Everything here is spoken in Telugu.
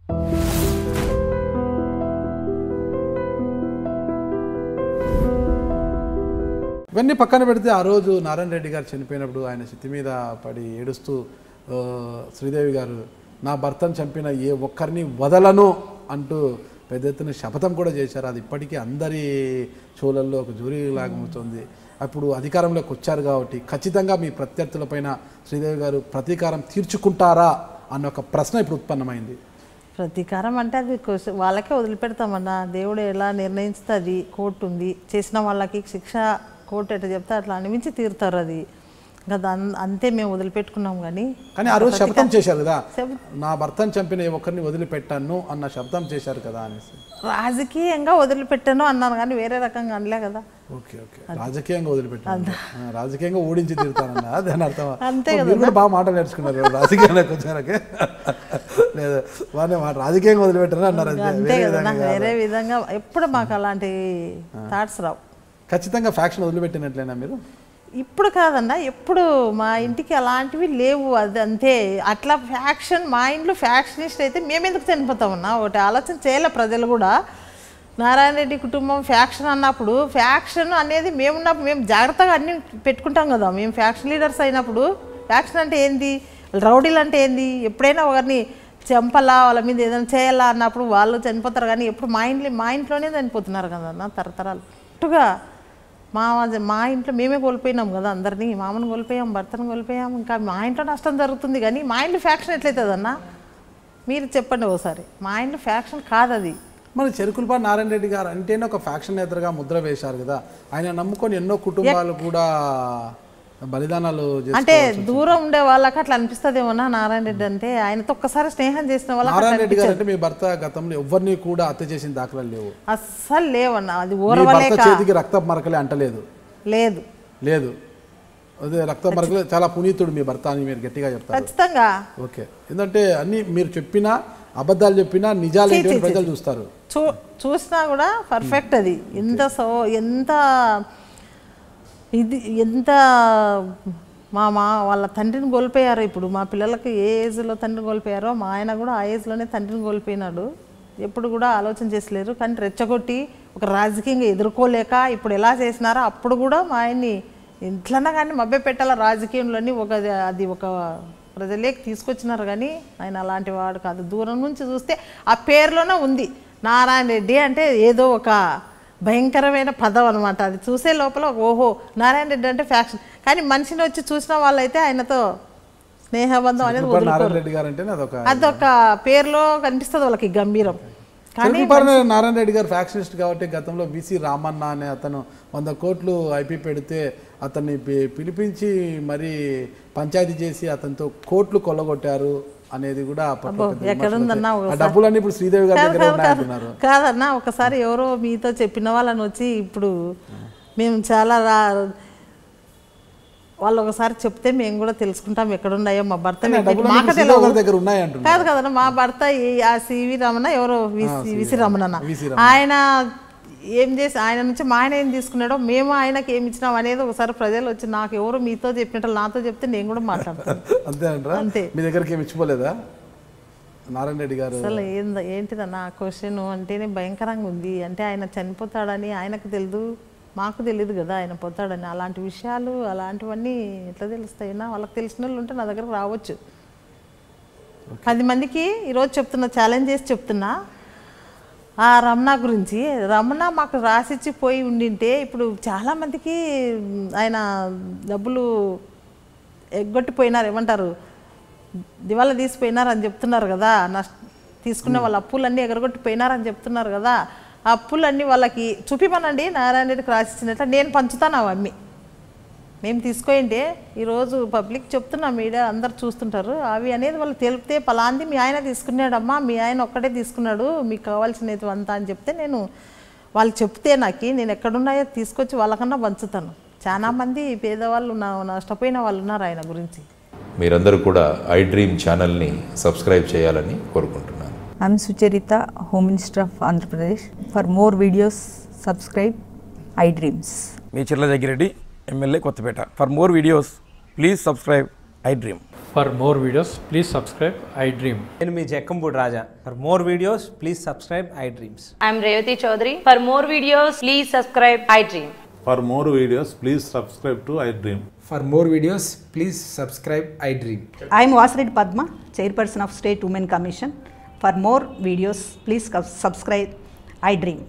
ఇవన్నీ పక్కన పెడితే ఆ రోజు నారాయణ రెడ్డి గారు చనిపోయినప్పుడు ఆయన చిత్తి మీద పడి ఏడుస్తూ ఆ, శ్రీదేవి గారు నా భర్తను చంపిన ఏ ఒక్కరిని వదలను అంటూ పెద్ద ఎత్తున శపథం కూడా చేశారు అది ఇప్పటికీ అందరి షోలల్లో ఒక జూరీ లాగుతుంది అప్పుడు అధికారంలోకి వచ్చారు కాబట్టి ఖచ్చితంగా మీ ప్రత్యర్థులపైన శ్రీదేవి గారు ప్రతీకారం తీర్చుకుంటారా అన్న ఒక ప్రశ్న ఇప్పుడు ఉత్పన్నమైంది ప్రతీకారం అంటే అది క్వశ్చన్- వాళ్ళకే వదిలిపెడతామన్నా దేవుడు ఎలా నిర్ణయిస్తే అది కోర్టు ఉంది చేసిన వాళ్ళకి శిక్ష కోర్టు ఎట్లా చెప్తే అట్లా అనిపించి తీరుతారు అది ఇంకా దాన్- అంతే మేము వదిలిపెట్టుకున్నాం కానీ కానీ ఆ రోజు శపథం చేశారు కదా శప- నా భర్తను చంపిన ఏ ఒక్కరిని వదిలిపెట్టాను అన్న శబ్దం చేశారు కదా అనేసి రాజకీయంగా వదిలిపెట్టాను అన్నాను కానీ వేరే రకంగా అనలే కదా ఓకే ఓకే రాజకీయంగా వదిలిపెట్టాను ఆ, రాజకీయంగా ఓడించి తీరుతానన్న దాని అర్థం అంతే ఓ, మీరు కూడా బాగా మాట నేర్చుకున్నారు రాజకీయాలకు వచ్చారకే లేదు బాగానే మాట రాజకీయంగా వదిలిపెట్టారు అన్నారు అంతే అంతే వేరే కదా విధంగా కాదు. వేరే విధంగా ఎప్పుడు మాకు అలాంటి థాట్స్ రావు ఖచ్చితంగా ఫ్యాక్షన్ వదిలిపెట్టినట్లేనా మీరు ఇప్పుడు కాదన్నా ఎప్పుడు మా ఇంటికి అలాంటివి లేవు అది అంతే అట్లా ఫ్యాక్షన్ మా ఇంట్లో ఫ్యాక్షనిస్ట్ అయితే మేమెందుకు చనిపోతామన్నా ఒకటి ఆలోచన చేయలే ప్రజలు కూడా నారాయణ రెడ్డి కుటుంబం ఫ్యాక్షన్ అన్నప్పుడు ఫ్యాక్షన్ అనేది మేమున్నప్పుడు మేము జాగ్రత్తగా అన్ని పెట్టుకుంటాం కదా మేము ఫ్యాక్షన్ లీడర్స్ అయినప్పుడు ఫ్యాక్షన్ అంటే ఏంది రౌడీలు అంటే ఏంది ఎప్పుడైనా ఒకరిని చంపలా వాళ్ళ మీద ఏదైనా చేయాలా అన్నప్పుడు వాళ్ళు చనిపోతారు కానీ ఎప్పుడు మా ఇంట్లో మా ఇంట్లోనే చనిపోతున్నారు కదా అన్న తరతరాలు అట్టుగా మా మా ఇంట్లో మేమే కోల్పోయినాం కదా అందరినీ మామను కోల్పోయాం భర్తను కోల్పోయాం ఇంకా మా ఇంట్లో నష్టం జరుగుతుంది కానీ మా ఇంట్లో ఫ్యాక్షన్ ఎట్లయితుంది అన్న మీరు చెప్పండి ఒకసారి మా ఇంట్లో ఫ్యాక్షన్ కాదు అది మరి చెరుకులపాటి నారాయణ రెడ్డి గారు అంటేనే ఒక ఫ్యాక్షన్ నేతగా ముద్ర వేశారు కదా ఆయన నమ్ముకొని ఎన్నో కుటుంబాలు కూడా బలిదానాలు చేస్తూ అంటే దూరం ఉండే వాళ్ళకి అట్లా అనిపిస్తుందేమన్నా నారాయణ రెడ్డి అంటే ఆయనతో ఒక్కసారి స్నేహం చేసిన వాళ్ళకి నారాయణ రెడ్డి గారు అంటే మీ భర్త గతంలో ఎవరిని కూడా హత్య చేసిన దాఖలాలు లేవు అస్సలు లేవన్నా అది మీ భర్త ఓరవలేక చేతికి రక్త మరకలే అంటలేదు లేదు లేదు అదే రక్త మరకలే చాలా పునీతుడు మీ భర్త అని మీరు గట్టిగా చెప్తారు ఖచ్చితంగా ఓకే ఎందుకంటే అన్ని మీరు చెప్పినా అబద్ధాలు చెప్పినా నిజాలు ఏంటి అని ప్రజలు చూస్తారు చూ చూసినా కూడా పర్ఫెక్ట్ అది ఎంత సో ఎంత ఇది ఎంత మా మా వాళ్ళ తండ్రిని కోల్పోయారు ఇప్పుడు మా పిల్లలకి ఏ ఏజ్లో తండ్రిని కోల్పోయారో మా ఆయన కూడా ఆ ఏజ్లోనే తండ్రిని కోల్పోయినాడు ఎప్పుడు కూడా ఆలోచన చేసలేరు కానీ రెచ్చగొట్టి ఒక రాజకీయంగా ఎదుర్కోలేక ఇప్పుడు ఎలా చేసినారో అప్పుడు కూడా మా ఆయన్ని ఇంట్లన్నా కానీ మభ్య పెట్టాల రాజకీయంలోని ఒక అది ఒక ప్రజలేకి తీసుకొచ్చినారు కానీ ఆయన అలాంటి వాడు కాదు దూరం నుంచి చూస్తే ఆ పేరులోనే ఉంది నారాయణ రెడ్డి అంటే ఏదో ఒక భయంకరమైన పదం అనమాట అది చూసే లోపల ఓహో నారాయణ రెడ్డి అంటే ఫ్యాక్షన్ కానీ మనిషిని వచ్చి చూసిన వాళ్ళైతే ఆయనతో స్నేహబంధం అనేది చెరుకులపాటి వదులుకోరు నారాయణ రెడ్డి గారు అంటేనే అదొక అదొక పేరులో కనిపిస్తుంది వాళ్ళకి గంభీరం కానీ చెరుకులపాటి నారాయణ రెడ్డి గారు ఫ్యాక్షనిస్ట్ కాబట్టి గతంలో విసి రామన్న అనే అతను వంద కోట్లు ఐపీ పెడితే అతన్ని పి- పిలిపించి మరి పంచాయతీ చేసి అతనితో కోట్లు కొల్లగొట్టారు అనేది కూడా అప్పట్లో పెద్ద ఎక్కడుందన్నా విమర్శలు వచ్చాయి. ఆ డబ్బులన్నీ ఇప్పుడు శ్రీదేవి గారి కాదు దగ్గర కాదు కాదు ఉన్నాయంటున్నారు కాదన్నా ఒకసారి ఎవరో మీతో చెప్పిన వాళ్ళని వచ్చి ఇప్పుడు మేము చాలా రా వాళ్ళు ఒకసారి చెప్తే మేము కూడా తెలుసుకుంటాం ఎక్కడున్నాయో మా భర్త కానీ ఆ పెట్టి- డబ్బులన్నీ మాకు ఇప్పుడు శ్రీదేవి తెలియదు గారి దగ్గర ఉన్నాయంటున్నారు కాదు కదన్నా మా భర్త ఈ- ఆ సివి రమణ ఎవరో విసి విసి రమణ అన్న. విసి ఆయన ఏం చేసి ఆయన నుంచి మా ఆయన ఏం తీసుకున్నాడో మేము ఆయనకి ఏమి ఇచ్చినాం అనేది ఒకసారి ప్రజలు వచ్చి నాకు ఎవరు మీతో చెప్పినట్టు నాతో చెప్తే నేను కూడా మాట్లాడతాను అంతే అంటారా అంతే. మీ దగ్గరికి ఏమి ఇచ్చిపోలేదా నారాయణ రెడ్డి గారు అసలు ఏంద ఏంటిదన్న ఆ క్వశ్చన్ అంటేనే భయంకరంగా ఉంది అంటే ఆయన చనిపోతాడని ఆయనకు తెలియదు మాకు తెలియదు కదా ఆయన పోతాడని అలాంటి విషయాలు అలాంటివన్నీ ఎట్లా తెలుస్తాయినా వాళ్ళకి తెలిసిన వాళ్ళు ఉంటే నా దగ్గరకు రావచ్చు పది మందికి ఈరోజు చెప్తున్నా ఛాలెంజ్ చేసి చెప్తున్నా ఆ రమణ గురించి రమణ మాకు రాసిచ్చి పోయి ఉండింటే ఇప్పుడు చాలామందికి ఆయన డబ్బులు ఎగ్గొట్టిపోయినారు ఏమంటారు దివాళా తీసిపోయినారు అని చెప్తున్నారు కదా నష్ట తీసుకున్న వాళ్ళ అప్పులన్నీ ఎగరగొట్టిపోయినారు అని చెప్తున్నారు కదా ఆ అప్పులన్నీ వాళ్ళకి చూపిమనండి నారాయణ రెడ్డికి రాసిచ్చినట్ల నేను పంచుతాను అవన్నీ మేము తీసుకోయింటే ఈరోజు పబ్లిక్ చెప్తున్నా మీడియా అందరు చూస్తుంటారు అవి అనేది వాళ్ళు తెలిపితే పలాంది మీ ఆయన తీసుకున్నాడమ్మా మీ ఆయన ఒక్కడే తీసుకున్నాడు మీకు కావాల్సినది అంతా అని చెప్తే నేను వాళ్ళు చెప్తే నాకు నేను ఎక్కడున్నాయో తీసుకొచ్చి వాళ్ళకన్నా పంచుతాను చాలా మంది పేదవాళ్ళు నా నష్టపోయిన వాళ్ళు ఉన్నారు ఆయన గురించి మీరందరూ కూడా ఐ డ్రీమ్ ఛానల్ని సబ్స్క్రైబ్ చేయాలని కోరుకుంటున్నాను I'm Sucharita, Home Minister of Andhra Pradesh. For more videos, subscribe iDreams. మీ Chirla Jaggireddy MLA Kothapeta for more videos please subscribe iDream For more videos, please subscribe I Dream. నేను మీ Jakkampudi Raja for more videos please subscribe iDreams I'm Revati Chaudhary. For more videos, please subscribe iDream. For more videos, please subscribe to iDream. For more videos please subscribe iDream I am Vasireddy Padma, Chairperson of State Women Commission. For more videos, please subscribe I Dream.